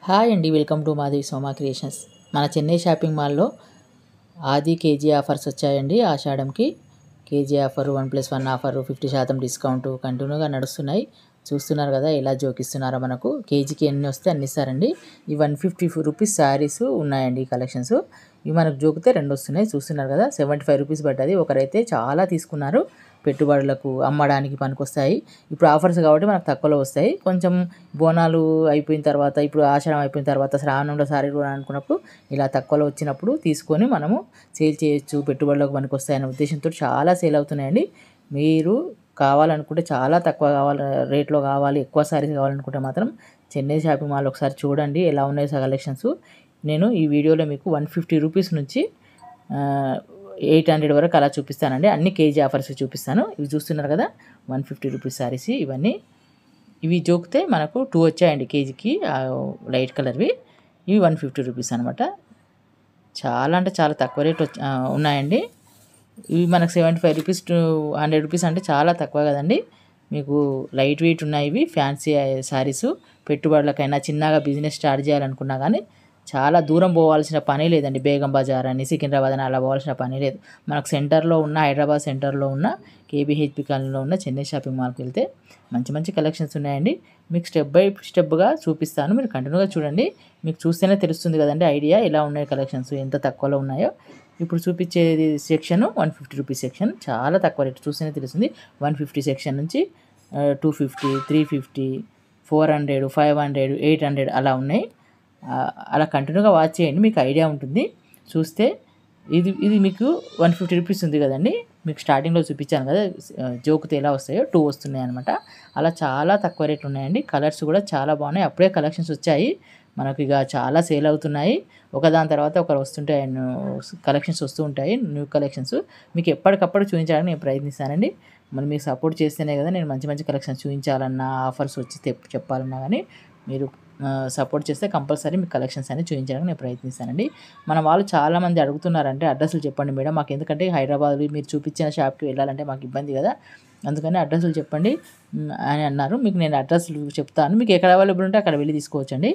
hi అండి welcome to మాది సోమా creations మన చెన్నై షాపింగ్ మాల్లో ఆది కేజీ ఆఫర్స్ వచ్చాయండి ఆషాఢంకి KG offer one plus one offer fifty శాతం డిస్కౌంట్ కంటిన్యూగా నడుస్తున్నాయి చూస్తున్నారు కదా ఎలా జోకిస్తున్నారో మనకు కేజీకి ఎన్ని వస్తే అన్ని ఇస్తారండి ఈ వన్ ఫిఫ్టీ రూపీస్ శారీస్ ఉన్నాయండి ఈ కలెక్షన్స్ ఇవి మనకు జోకితే రెండు వస్తున్నాయి చూస్తున్నారు కదా సెవెంటీ ఫైవ్ రూపీస్ పడ్డది ఒకరైతే చాలా తీసుకున్నారు పెట్టుబడులకు అమ్మడానికి పనికొస్తాయి ఇప్పుడు ఆఫర్స్ కాబట్టి మనకు తక్కువలో వస్తాయి కొంచెం బోనాలు అయిపోయిన తర్వాత ఇప్పుడు ఆషాఢం అయిపోయిన తర్వాత శ్రావణంలో సారీ కూడా అనుకున్నప్పుడు ఇలా తక్కువలో వచ్చినప్పుడు తీసుకొని మనము సేల్ చేయొచ్చు పెట్టుబడులకు పనికొస్తాయి అనే ఉద్దేశంతో చాలా సేల్ అవుతున్నాయండి మీరు కావాలనుకుంటే చాలా తక్కువ కావాలి రేట్లో కావాలి ఎక్కువ సారీస్ కావాలనుకుంటే మాత్రం చెన్నై షాపింగ్ మాల్ ఒకసారి చూడండి ఎలా ఉన్నాయి కలెక్షన్స్ నేను ఈ వీడియోలో మీకు వన్ ఫిఫ్టీ రూపీస్ నుంచి ఎయిట్ హండ్రెడ్ వరకు అలా చూపిస్తానండి అన్ని కేజీ ఆఫర్స్ చూపిస్తాను ఇవి చూస్తున్నారు కదా వన్ ఫిఫ్టీ రూపీస్ శారీస్ ఇవన్నీ ఇవి జోకితే మనకు టూ వచ్చాయండి కేజీకి లైట్ కలర్వి ఇవి వన్ ఫిఫ్టీ రూపీస్ అనమాట చాలా అంటే చాలా తక్కువ రేట్ వచ్చి ఆ, ఉన్నాయండి ఇవి మనకు seventy five rupees to hundred rupees అంటే చాలా తక్కువ కదండి మీకు లైట్ వెయిట్ ఉన్నాయి ఇవి ఫ్యాన్సీ శారీస్ పెట్టుబడులకైనా చిన్నగా బిజినెస్ స్టార్ట్ చేయాలనుకున్నా కానీ చాలా దూరం పోవాల్సిన పని లేదండి బేగం బజార్ అని సికింద్రాబాద్ అని అలా పోవాల్సిన పని లేదు మనకు సెంటర్లో ఉన్న హైదరాబాద్ సెంటర్లో ఉన్న కేబీహెచ్పి కాలనీలో ఉన్న చెన్నై షాపింగ్ మాల్కి వెళ్తే మంచి మంచి కలెక్షన్స్ ఉన్నాయండి మీకు స్టెప్ బై స్టెప్గా చూపిస్తాను మీరు కంటిన్యూగా చూడండి మీకు చూస్తేనే తెలుస్తుంది కదండి ఐడియా ఎలా ఉన్నాయి కలెక్షన్స్ ఎంత తక్కువలో ఉన్నాయో ఇప్పుడు చూపించేది section one fifty rupees section చాలా తక్కువ రేట్ చూస్తేనే తెలుస్తుంది వన్ ఫిఫ్టీ సెక్షన్ నుంచి two fifty three fifty four hundred five hundred eight hundred అలా ఉన్నాయి ఆ, అలా కంటిన్యూగా వాచ్ చేయండి మీకు ఐడియా ఉంటుంది చూస్తే ఇది ఇది మీకు వన్ ఫిఫ్టీ రూపీస్ ఉంది కదండి మీకు స్టార్టింగ్లో చూపించాను కదా జోకుతే ఎలా వస్తాయో టూ వస్తున్నాయి అనమాట అలా చాలా తక్కువ రేట్లు ఉన్నాయండి కలర్స్ కూడా చాలా బాగున్నాయి అప్పుడే కలెక్షన్స్ వచ్చాయి మనకు ఇక చాలా సేల్ అవుతున్నాయి ఒకదాని తర్వాత ఒకరు వస్తుంటాయి కలెక్షన్స్ వస్తూ ఉంటాయి న్యూ కలెక్షన్స్ మీకు ఎప్పటికప్పుడు చూపించడానికి నేను ప్రయత్నిస్తానండి మరి మీకు సపోర్ట్ చేస్తేనే కదా నేను మంచి మంచి కలెక్షన్స్ చూపించాలన్నా ఆఫర్స్ వచ్చి తెప్- చెప్పాలన్నా కానీ మీరు సపోర్ట్ చేస్తే కంపల్సరీ మీకు కలెక్షన్స్ అన్ని చూపించడానికి నేను ప్రయత్నిస్తానండి మన వాళ్ళు చాలామంది అడుగుతున్నారంటే అడ్రస్లు చెప్పండి మేడం మాకు ఎందుకంటే హైదరాబాద్ మీరు చూపించిన షాప్కి వెళ్ళాలంటే మాకు ఇబ్బంది కదా అందుకని అడ్రస్లు చెప్పండి మ్, అని అన్నారు మీకు నేను అడ్రస్లు చెప్తాను మీకు ఎక్కడ అవైలబుల్ ఉంటే అక్కడ వెళ్ళి తీసుకోవచ్చండి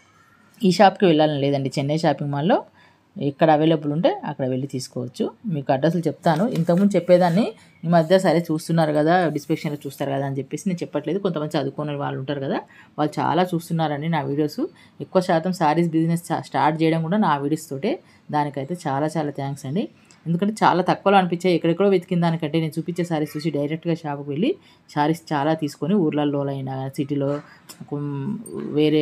ఈ షాప్కి వెళ్ళాలని లేదండి చెన్నై షాపింగ్ మాల్లో ఎక్కడ అవైలబుల్ ఉంటే అక్కడ వెళ్ళి తీసుకోవచ్చు మీకు అడ్రస్లు చెప్తాను ఇంతకుముందు చెప్పేదాన్ని ఈ మధ్య సరే చూస్తున్నారు కదా డిస్క్రిప్షన్లో చూస్తారు కదా అని చెప్పేసి నేను చెప్పట్లేదు కొంతమంది చదువుకునే వాళ్ళు ఉంటారు కదా వాళ్ళు చాలా చూస్తున్నారండి నా వీడియోస్ ఎక్కువ శాతం శారీస్ బిజినెస్ స్టార్ట్ చేయడం కూడా నా వీడియోస్ తోటే దానికైతే చాలా చాలా థ్యాంక్స్ అండి ఎందుకంటే చాలా తక్కువలో అనిపించాయి ఎక్కడెక్కడో వెతికిన దానికంటే నేను చూపించే శారీస్ చూసి డైరెక్ట్గా షాప్కి వెళ్ళి శారీస్ చాలా తీసుకొని ఊర్లలో అయినా సిటీలో కొం- వేరే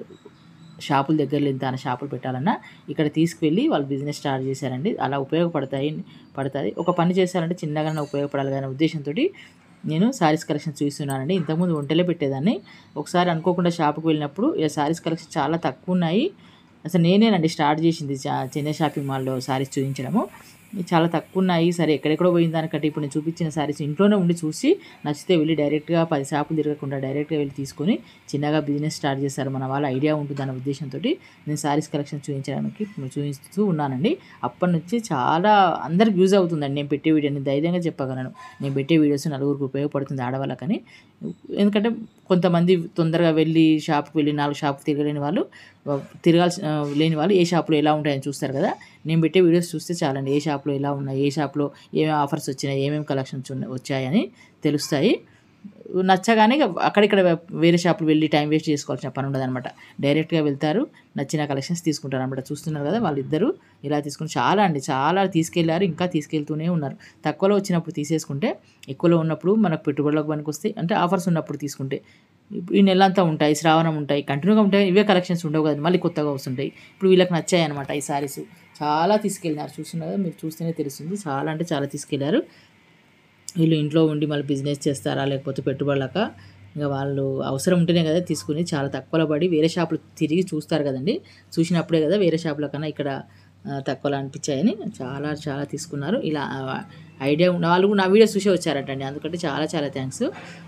షాపుల దగ్గర లేని తన షాపులు పెట్టాలన్నా ఇక్కడ తీసుకువెళ్ళి వాళ్ళు బిజినెస్ స్టార్ట్ చేశారండి అలా ఉపయోగపడతాయి పడుతుంది ఒక పని చేశారంటే చిన్నగానే ఉపయోగపడాలి అనే ఉద్దేశంతో నేను శారీస్ కలెక్షన్ చూస్తున్నానండి ఇంతకుముందు ఒంటెలే పెట్టేదాన్ని ఒకసారి అనుకోకుండా షాప్కి వెళ్ళినప్పుడు ఈ శారీస్ కలెక్షన్ చాలా తక్కువ ఉన్నాయి అసలు నేనేనండి స్టార్ట్ చేసింది చా- చెన్నై షాపింగ్ మాల్లో శారీస్ చూపించడము ఇవి చాలా తక్కువ ఉన్నాయి సరే ఎక్కడెక్కడో పోయిన దానికంటే ఇప్పుడు నేను చూపించిన శారీస్ ఇంట్లోనే ఉండి చూసి నచ్చితే వెళ్ళి డైరెక్ట్గా పది షాపులు తిరగకుండా డైరెక్ట్గా వెళ్ళి తీసుకొని చిన్నగా బిజినెస్ స్టార్ట్ చేస్తారు మన వాళ్ళ ఐడియా ఉంటుంది అనే ఉద్దేశంతో నేను శారీస్ కలెక్షన్ చూపించడానికి చూపిస్తూ ఉన్నానండి అప్పటి నుంచి చాలా అందరికి యూజ్ అవుతుందండి నేను పెట్టే వీడియోని ధైర్యంగా చెప్పగలను నేను పెట్టే వీడియోస్ నలుగురికి ఉపయోగపడుతుంది ఆడవాళ్ళకని ఎందుకంటే కొంతమంది తొందరగా వెళ్ళి షాప్కి వెళ్ళి నాలుగు షాప్ తిరగలేని వాళ్ళు తిరగాల్సి ఆ, లేని వాళ్ళు ఏ షాప్లో ఎలా ఉంటాయని చూస్తారు కదా నేను పెట్టే వీడియోస్ చూస్తే చాలండి ఏ షాప్లో ఎలా ఉన్నాయి ఏ షాప్లో ఏమేమి ఆఫర్స్ వచ్చినాయి ఏమేమి కలెక్షన్స్ ఉన్నాయి వచ్చాయని తెలుస్తాయి నచ్చగానే ఇక అక్కడిక్కడ వేరే షాపులు వెళ్ళి టైం వేస్ట్ చేసుకోవాల్సిన పని ఉండదు అనమాట డైరెక్ట్గా వెళ్తారు నచ్చిన కలెక్షన్స్ తీసుకుంటారు అనమాట చూస్తున్నారు కదా వాళ్ళిద్దరూ ఇలా తీసుకుని చాలా అండి చాలా తీసుకెళ్లారు ఇంకా తీసుకెళ్తూనే ఉన్నారు తక్కువలో వచ్చినప్పుడు తీసేసుకుంటే ఎక్కువలో ఉన్నప్పుడు మనకు పెట్టుబడులకు పనికి వస్తాయి అంటే ఆఫర్స్ ఉన్నప్పుడు తీసుకుంటే ఇప్పుడు ఈ నెల అంతా ఉంటాయి శ్రావణం ఉంటాయి కంటిన్యూగా ఉంటాయి ఇవే కలెక్షన్స్ ఉండవు కదా మళ్ళీ కొత్తగా వస్తుంటాయి ఇప్పుడు వీళ్ళకి నచ్చాయి అనమాట ఈ సారీస్ చాలా తీసుకెళ్ళినారు చూస్తున్నారు కదా మీరు చూస్తేనే తెలుస్తుంది చాలా అంటే చాలా తీసుకెళ్లారు వీళ్ళు ఇంట్లో ఉండి మళ్ళీ బిజినెస్ చేస్తారా లేకపోతే పెట్టుబడులక ఇంకా వాళ్ళు అవసరం ఉంటేనే కదా తీసుకుని చాలా తక్కువలో పడి వేరే షాపులు తిరిగి చూస్తారు కదండి చూసినప్పుడే కదా వేరే షాపుల కన్నా ఇక్కడ ఆ, తక్కువలో అనిపించాయని చాలా చాలా తీసుకున్నారు ఇలా ఆ, ఐడియా ఉన్న వాళ్ళు కూడా నా వీడియోస్ చూసే వచ్చారటండి అందుకంటే చాలా చాలా థ్యాంక్స్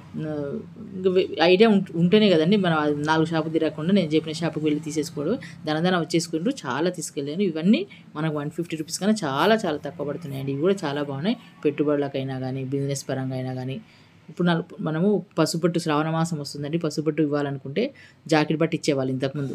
ఐడియా ఉంట- ఉంటేనే కదండి మనం అది నాలుగు షాపు తిరగకుండా నేను చెప్పిన షాపుకి వెళ్ళి తీసేసుకోవడం దనదన వచ్చేసుకుంటూ చాలా తీసుకెళ్ళాను ఇవన్నీ మనకు వన్ ఫిఫ్టీ రూపీస్ కన్నా చాలా చాలా తక్కువ పడుతున్నాయండి ఇవి కూడా చాలా బాగున్నాయి పెట్టుబడులకైనా కానీ బిజినెస్ పరంగా అయినా కానీ ఇప్పుడు నలు మనము పసుపొట్టు శ్రావణ మాసం వస్తుందండి పసుపొట్టు ఇవ్వాలనుకుంటే జాకెట్ బట్టి ఇచ్చేవాళ్ళు ఇంతకుముందు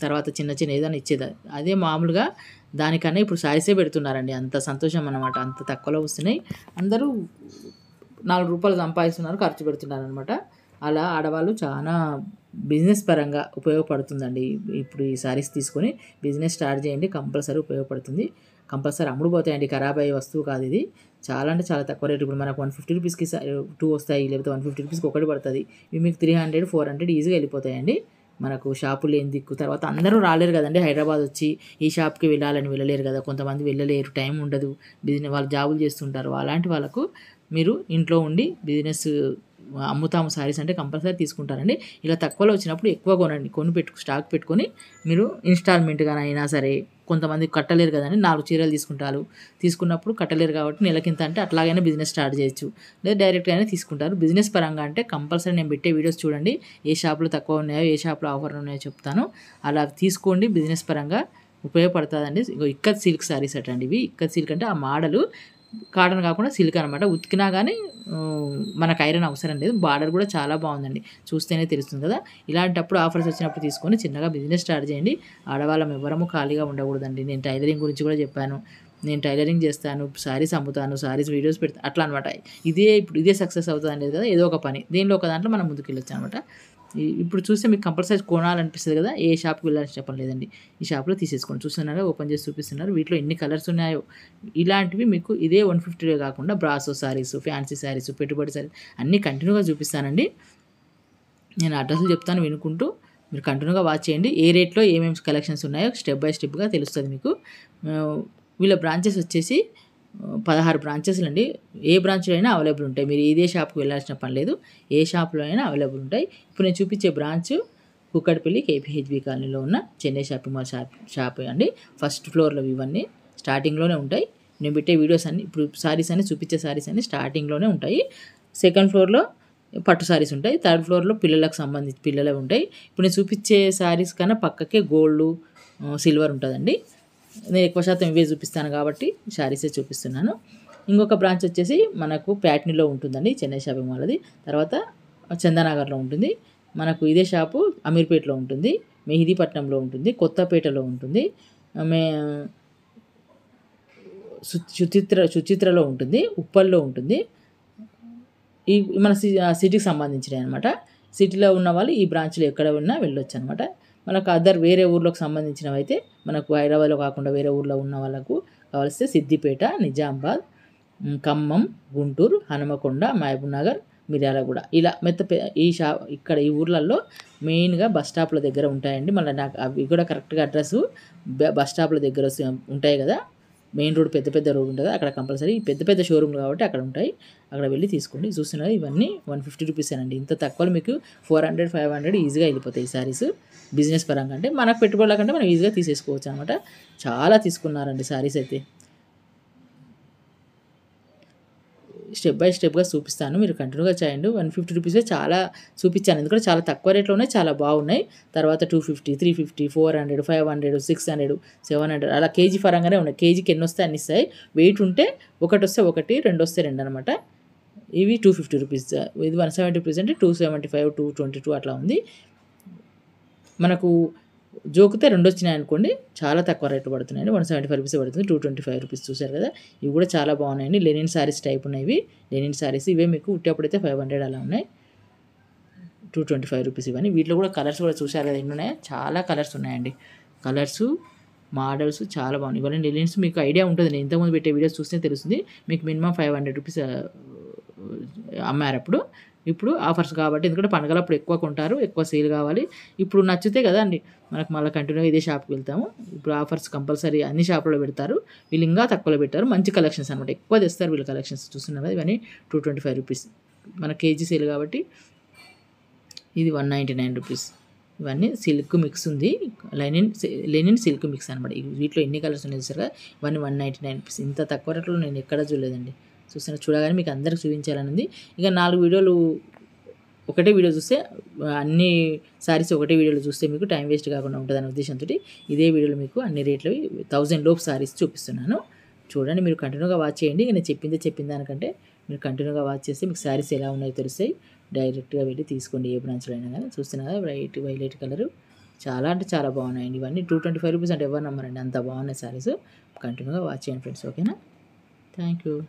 తర్వాత చిన్న చిన్న ఏదైనా ఇచ్చేది అదే మామూలుగా దానికన్నా ఇప్పుడు సారీసే పెడుతున్నారండి అంత సంతోషం అన్నమాట అంత తక్కువలో వస్తున్నాయి అందరూ నాలుగు రూపాయలు సంపాదిస్తున్నారు ఖర్చు పెడుతున్నారు అనమాట అలా ఆడవాళ్ళు చాలా బిజినెస్ పరంగా ఉపయోగపడుతుందండి ఇప్పుడు ఈ సారీస్ తీసుకొని బిజినెస్ స్టార్ట్ చేయండి కంపల్సరీ ఉపయోగపడుతుంది కంపల్సరీ అమ్ముడు పోతాయండి ఖరాబ్ అయ్యే వస్తువు కాదు ఇది చాలా అంటే చాలా తక్కువ రేటు ఇప్పుడు మనకు వన్ ఫిఫ్టీ రూపీస్కి టూ వస్తాయి లేకపోతే వన్ ఫిఫ్టీ రూపీస్కి ఒకటి పడుతుంది ఇవి మీకు త్రీ హండ్రెడ్ ఫోర్ హండ్రెడ్ ఈజీగా వెళ్ళిపోతాయండి మనకు షాపు లేని దిక్కు తర్వాత అందరూ రాలేరు కదండి హైదరాబాద్ వచ్చి ఈ షాప్కి వెళ్ళాలని వెళ్ళలేరు కదా కొంతమంది వెళ్ళలేరు టైం ఉండదు బిజినెస్ వాళ్ళు జాబులు చేస్తుంటారు అలాంటి వాళ్ళకు మీరు ఇంట్లో ఉండి బిజినెస్ అమ్ముతాము సారీస్ అంటే కంపల్సరీ తీసుకుంటారండి ఇలా తక్కువలో వచ్చినప్పుడు ఎక్కువ కొనండి కొని పెట్టు స్టాక్ పెట్టుకొని మీరు ఇన్స్టాల్మెంట్గా అయినా సరే కొంతమంది కట్టలేరు కదండి నాలుగు చీరలు తీసుకుంటారు తీసుకున్నప్పుడు కట్టలేరు కాబట్టి నెలకింత అంటే అట్లాగైనా బిజినెస్ స్టార్ట్ చేయొచ్చు లేదా డైరెక్ట్గానే తీసుకుంటారు బిజినెస్ పరంగా అంటే కంపల్సరీ నేను పెట్టే వీడియోస్ చూడండి ఏ షాప్లో తక్కువ ఉన్నాయో ఏ షాప్లో ఆఫర్ ఉన్నాయో చెప్తాను అలా తీసుకోండి బిజినెస్ పరంగా ఉపయోగపడుతుందండి ఇగో ఇక్కత్ సిల్క్ సారీస్ అట అండి ఇవి ఇక్కత్ సిల్క్ అంటే ఆ మోడలు కాటన్ కాకుండా సిల్క్ అనమాట ఉతికినా కానీ ఆ, మనకు ఐరన్ అవసరం లేదు బార్డర్ కూడా చాలా బాగుందండి చూస్తేనే తెలుస్తుంది కదా ఇలాంటప్పుడు ఆఫర్స్ వచ్చినప్పుడు తీసుకొని చిన్నగా బిజినెస్ స్టార్ట్ చేయండి ఆడవాళ్ళం ఎవరము ఖాళీగా ఉండకూడదండి నేను టైలరింగ్ గురించి కూడా చెప్పాను నేను టైలరింగ్ చేస్తాను సారీస్ అమ్ముతాను సారీస్ వీడియోస్ పెడతాను అట్లా అనమాట ఇదే ఇప్పుడు ఇదే సక్సెస్ అవుతుంది అనేది కదా ఏదో ఒక పని దేనిలో ఒక దాంట్లో మనం ముందుకు వెళ్ళొచ్చు అనమాట ఈ- ఇప్పుడు చూస్తే మీకు కంపల్సరీ కొనాలనిపిస్తుంది కదా ఏ షాప్కి వెళ్ళాలని చెప్పడం లేదండి ఈ షాప్లో తీసేసుకోండి చూస్తున్నారా ఓపెన్ చేసి చూపిస్తున్నారు వీటిలో ఎన్ని కలర్స్ ఉన్నాయో ఇలాంటివి మీకు ఇదే వన్ ఫిఫ్టీలో కాకుండా బ్రాసో సారీస్ ఫ్యాన్సీ సారీస్ పెట్టుబడి సారీస్ అన్నీ కంటిన్యూగా చూపిస్తానండి నేను అడ్రస్లు చెప్తాను వినుకుంటూ మీరు కంటిన్యూగా వాచ్ చేయండి ఏ రేట్లో ఏమేమి కలెక్షన్స్ ఉన్నాయో స్టెప్ బై స్టెప్గా తెలుస్తుంది మీకు ఆ, వీళ్ళ బ్రాంచెస్ వచ్చేసి ఆ, పదహారు బ్రాంచెస్లు అండి ఏ బ్రాంచ్లో అయినా అవైలబుల్ ఉంటాయి మీరు ఇదే షాప్కి వెళ్ళాల్సిన పని లేదు ఏ షాప్లో అయినా అవైలబుల్ ఉంటాయి ఇప్పుడు నేను చూపించే బ్రాంచ్ కుక్కడపల్లి కేపీహెచ్బి కాలనీలో ఉన్న Chennai shopping mall shop shop అండి ఫస్ట్ ఫ్లోర్లో ఇవన్నీ స్టార్టింగ్లోనే ఉంటాయి నేను పెట్టే వీడియోస్ అన్ని ఇప్పుడు సారీస్ అన్ని చూపించే సారీస్ అన్ని స్టార్టింగ్లోనే ఉంటాయి సెకండ్ ఫ్లోర్లో పట్టు సారీస్ ఉంటాయి థర్డ్ ఫ్లోర్లో పిల్లలకు సంబంధించి పిల్లలవి ఉంటాయి ఇప్పుడు నేను చూపించే సారీస్ కన్నా పక్కకే గోల్డ్ సిల్వర్ ఉంటుందండి నేను ఎక్కువ శాతం ఇవే చూపిస్తాను కాబట్టి శారీసే చూపిస్తున్నాను ఇంకొక బ్రాంచ్ వచ్చేసి మనకు ప్యాట్నీలో ఉంటుందండి చెన్నై షాపింగ్ మాల్ అది తర్వాత చందానగర్లో ఉంటుంది మనకు ఇదే షాపు అమీర్పేటలో ఉంటుంది మెహిదీపట్నంలో ఉంటుంది కొత్తపేటలో ఉంటుంది మే సు- సుచిత్ర సుచిత్రలో ఉంటుంది ఉప్పల్లో ఉంటుంది ఈ మన సి- ఆ సిటీకి సంబంధించినవి అనమాట సిటీలో ఉన్న వాళ్ళు ఈ బ్రాంచ్లో ఎక్కడ ఉన్నా వెళ్ళొచ్చు అనమాట మనకు అదర్ వేరే ఊర్లోకి సంబంధించినవి అయితే మనకు హైదరాబాద్లో కాకుండా వేరే ఊర్లో ఉన్న వాళ్ళకు కావలిస్తే సిద్దిపేట నిజామాబాద్ ఉమ్, ఖమ్మం గుంటూరు హనుమకొండ మహబూబ్నగర్ మిర్యాలగూడ ఇలా మెత్త పె- ఈ షా ఇక్కడ ఈ ఊర్లలో మెయిన్గా బస్ స్టాప్ల దగ్గర ఉంటాయండి మళ్ళీ నాకు అవి కూడా కరెక్ట్గా అడ్రస్ బస్ స్టాప్ల దగ్గర వస్తే- ఉంటాయి కదా మెయిన్ రోడ్ పెద్ద పెద్ద రోడ్ ఉంటుంది అక్కడ కంపల్సరీ పెద్ద పెద్ద షోరూమ్లు కాబట్టి అక్కడ ఉంటాయి అక్కడ వెళ్ళి తీసుకోండి చూస్తున్నారు ఇవన్నీ వన్ ఫిఫ్టీ రూపీస్ అండి ఇంత తక్కువలో మీకు ఫోర్ హండ్రెడ్ ఫైవ్ హండ్రెడ్ ఈజీగా వెళ్ళిపోతాయి ఈ సారీస్ బిజినెస్ పరంగా అంటే మనకు పెట్టుబడుల కంటే మనం ఈజీగా తీసేసుకోవచ్చు అనమాట చాలా తీసుకున్నారండి సారీస్ అయితే స్టెప్ బై స్టెప్గా చూపిస్తాను మీరు కంటిన్యూగా చేయండి వన్ ఫిఫ్టీ రూపీసే చాలా చూపించాను ఎందుకంటే చాలా తక్కువ రేట్లో ఉన్నాయి చాలా బాగున్నాయి తర్వాత two fifty three fifty four hundred five hundred six hundred seven hundred అలా కేజీ పరంగానే ఉన్నాయి కేజీకి ఎన్ని వస్తే అన్ని ఇస్తాయి వెయిట్ ఉంటే ఒకటి వస్తే ఒకటి రెండు వస్తే రెండు అనమాట ఇవి టూ ఫిఫ్టీ రూపీస్ ఇది వన్ సెవెంటీ రూపీస్ అంటే two seventy five two twenty two అట్లా ఉంది మనకు జోకితే రెండు వచ్చినాయి అనుకోండి చాలా తక్కువ రేట్లు పడుతున్నాయండి వన్ సెవెంటీ ఫైవ్ రూపీస్ పడుతుంది టూ ట్వంటీ ఫైవ్ రూపీస్ చూసారు కదా ఇవి కూడా చాలా బాగున్నాయండి లెనిన్ శారీస్ టైప్ ఉన్నాయి ఇవి లెనిన్ శారీస్ ఇవే మీకు ఉట్టేప్పుడైతే ఫైవ్ హండ్రెడ్ అలా ఉన్నాయి టూ ట్వంటీ ఫైవ్ రూపీస్ ఇవన్నీ వీటిలో కూడా కలర్స్ కూడా చూసారు కదా ఎన్ని ఉన్నాయి చాలా కలర్స్ ఉన్నాయండి కలర్స్ మోడల్స్ చాలా బాగున్నాయి ఇవన్నీ లెనిన్స్ మీకు ఐడియా ఉంటుంది నేను ఇంతకుముందు పెట్టే వీడియోస్ చూస్తే తెలుస్తుంది మీకు మినిమం ఫైవ్ హండ్రెడ్ రూపీస్ అమ్మారు అప్పుడు ఇప్పుడు ఆఫర్స్ కాబట్టి ఎందుకంటే పండగలప్పుడు ఎక్కువ కొంటారు ఎక్కువ సేల్ కావాలి ఇప్పుడు నచ్చితే కదా అండి మనకు మళ్ళీ కంటిన్యూ ఇదే షాప్కి వెళ్తాము ఇప్పుడు ఆఫర్స్ కంపల్సరీ అన్ని షాపుల్లో పెడతారు వీళ్ళు ఇంకా తక్కువలో పెట్టారు మంచి కలెక్షన్స్ అనమాట ఎక్కువ తెస్తారు వీళ్ళు కలెక్షన్స్ చూస్తున్నారు కదా ఇవన్నీ టూ ట్వంటీ ఫైవ్ రూపీస్ మన కేజీ సేల్ కాబట్టి ఇది వన్ నైంటీ నైన్ రూపీస్ ఇవన్నీ సిల్క్ మిక్స్ ఉంది లెనిన్ లెనిన్ సిల్క్ మిక్స్ అనమాట వీటిలో ఎన్ని కలర్స్ ఉన్నాయి చూసారు కదా ఇవన్నీ వన్ నైంటీ నైన్ రూపీస్ ఇంత తక్కువ రేట్లో నేను ఎక్కడ చూడలేదండి చూస్తున్నా చూడగానే మీకు అందరికి చూపించాలని ఉంది ఇక నాలుగు వీడియోలు ఒకటే వీడియో చూస్తే ఆ, అన్ని సారీస్ ఒకటే వీడియోలో చూస్తే మీకు టైం వేస్ట్ కాకుండా ఉంటుందనే ఉద్దేశంతో ఇదే వీడియోలో మీకు అన్ని రేట్లు థౌజండ్ లోపు సారీస్ చూపిస్తున్నాను చూడండి మీరు కంటిన్యూగా వాచ్ చేయండి ఇక నేను చెప్పిందే చెప్పిన దానికంటే మీరు కంటిన్యూగా వాచ్ చేస్తే మీకు శారీస్ ఎలా ఉన్నాయో తెలుస్తాయి డైరెక్ట్గా వెళ్ళి తీసుకోండి ఏ బ్రాంచ్లో అయినా కానీ చూస్తున్నా కదా వైట్ వైలెట్ కలరు చాలా అంటే చాలా బాగున్నాయండి ఇవన్నీ టూ ట్వంటీ ఫైవ్ రూపీస్ అంటే ఎవరు నమ్మరండి అంత బాగున్నాయి శారీస్ కంటిన్యూగా వాచ్ చేయండి ఫ్రెండ్స్ ఓకేనా థ్యాంక్ యూ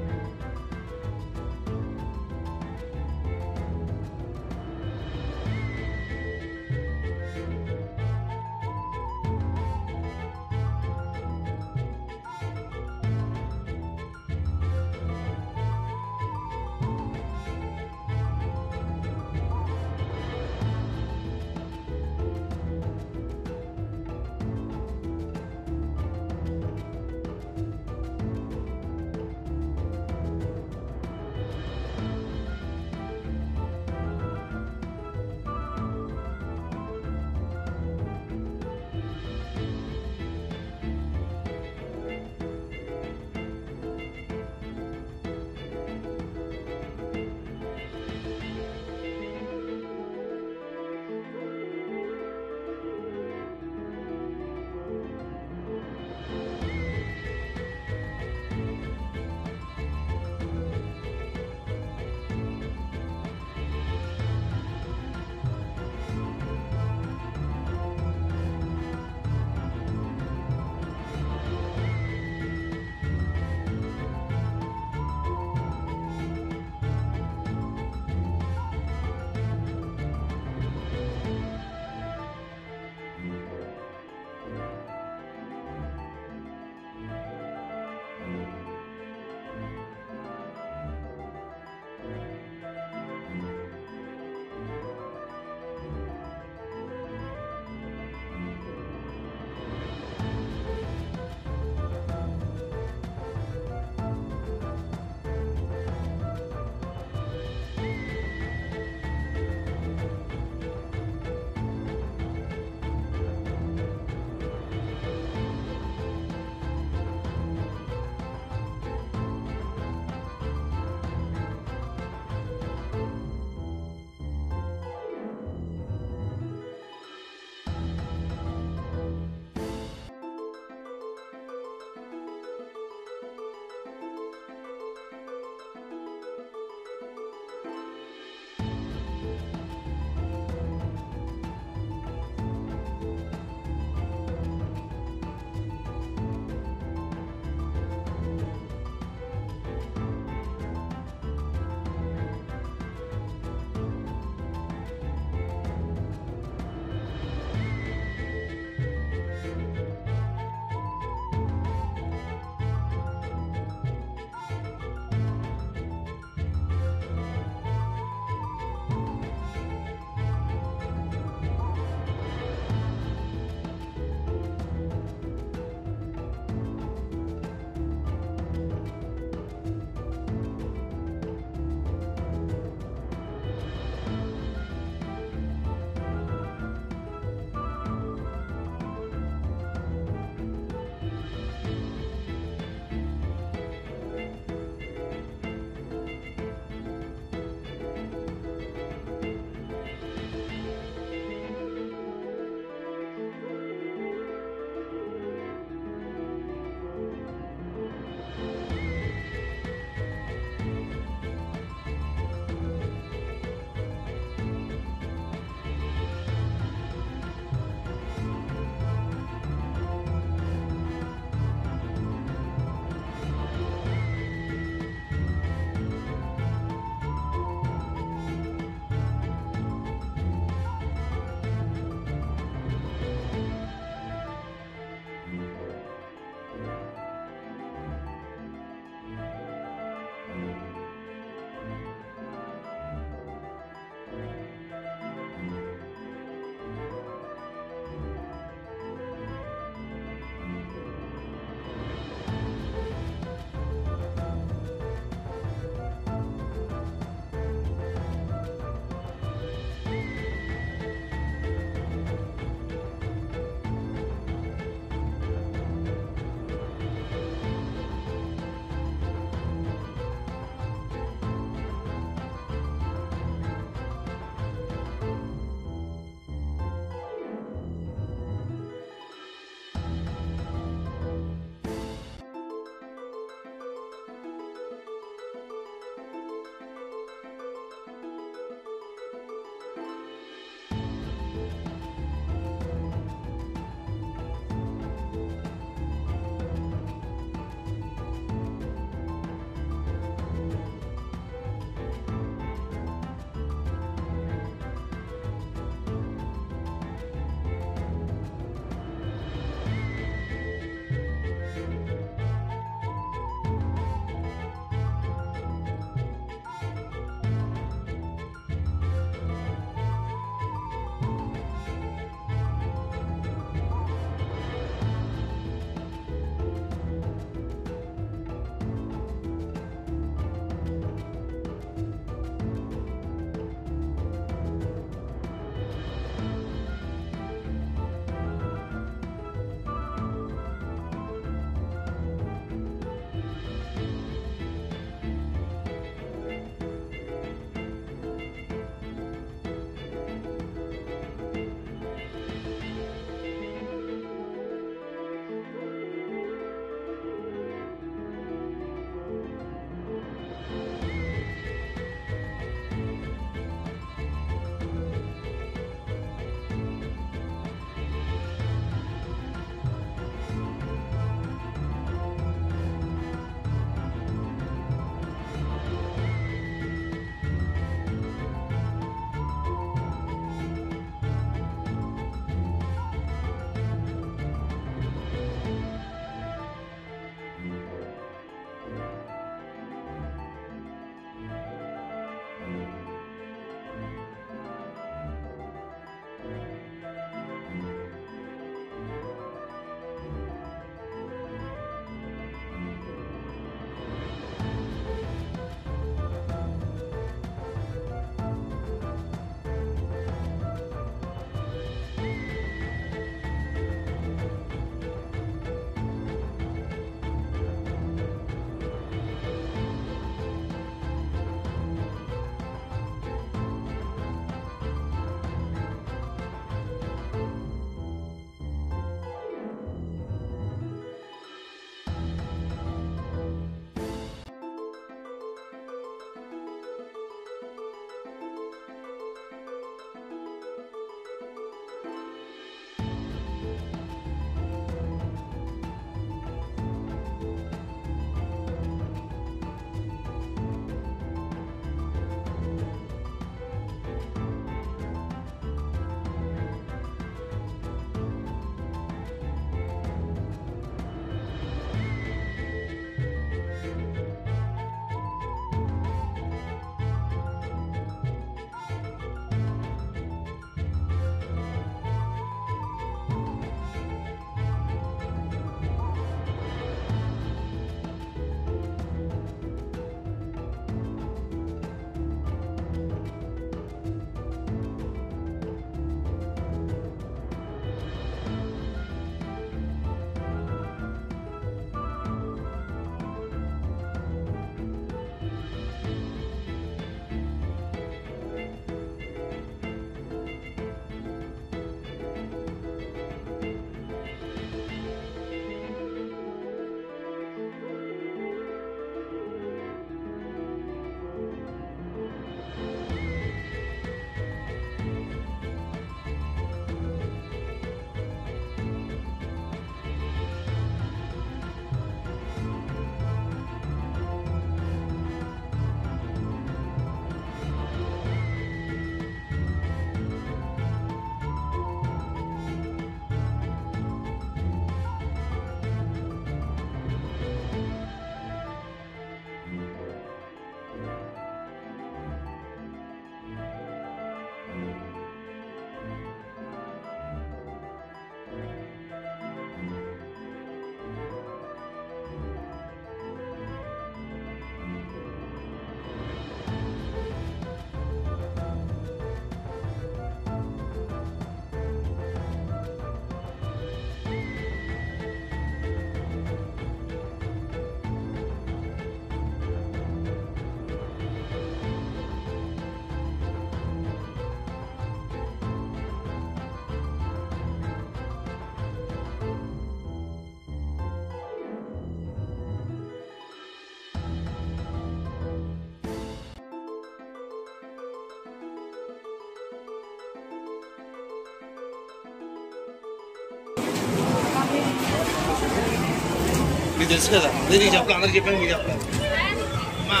మీకు తెలుసు కదా అదే నీకు చెప్పాలి అందరికి చెప్పాను మీకు చెప్పాలి అమ్మా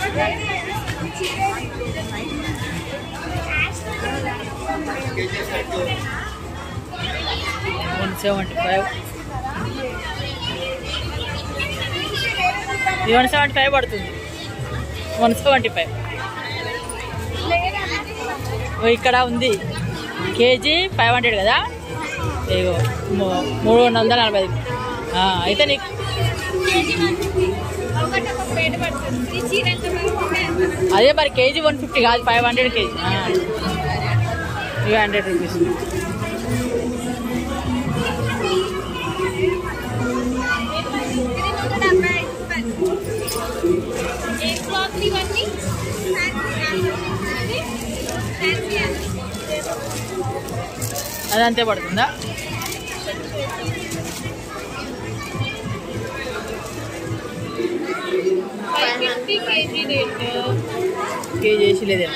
వన్ సెవెంటీ ఫైవ్ ఇది వన్ సెవెంటీ ఫైవ్ పడుతుంది వన్ సెవెంటీ ఫైవ్ ఇక్కడ ఉంది కేజీ ఫైవ్ హండ్రెడ్ కదా ఇగో మూ- మూడు వందల నలభై ఐదు ఆ, అయితే నీకు అదే మరి కేజీ వన్ ఫిఫ్టీ కాదు five hundred KG three hundred rupees అదంతే పడుతుందా కేజీ వేసి లేదేమో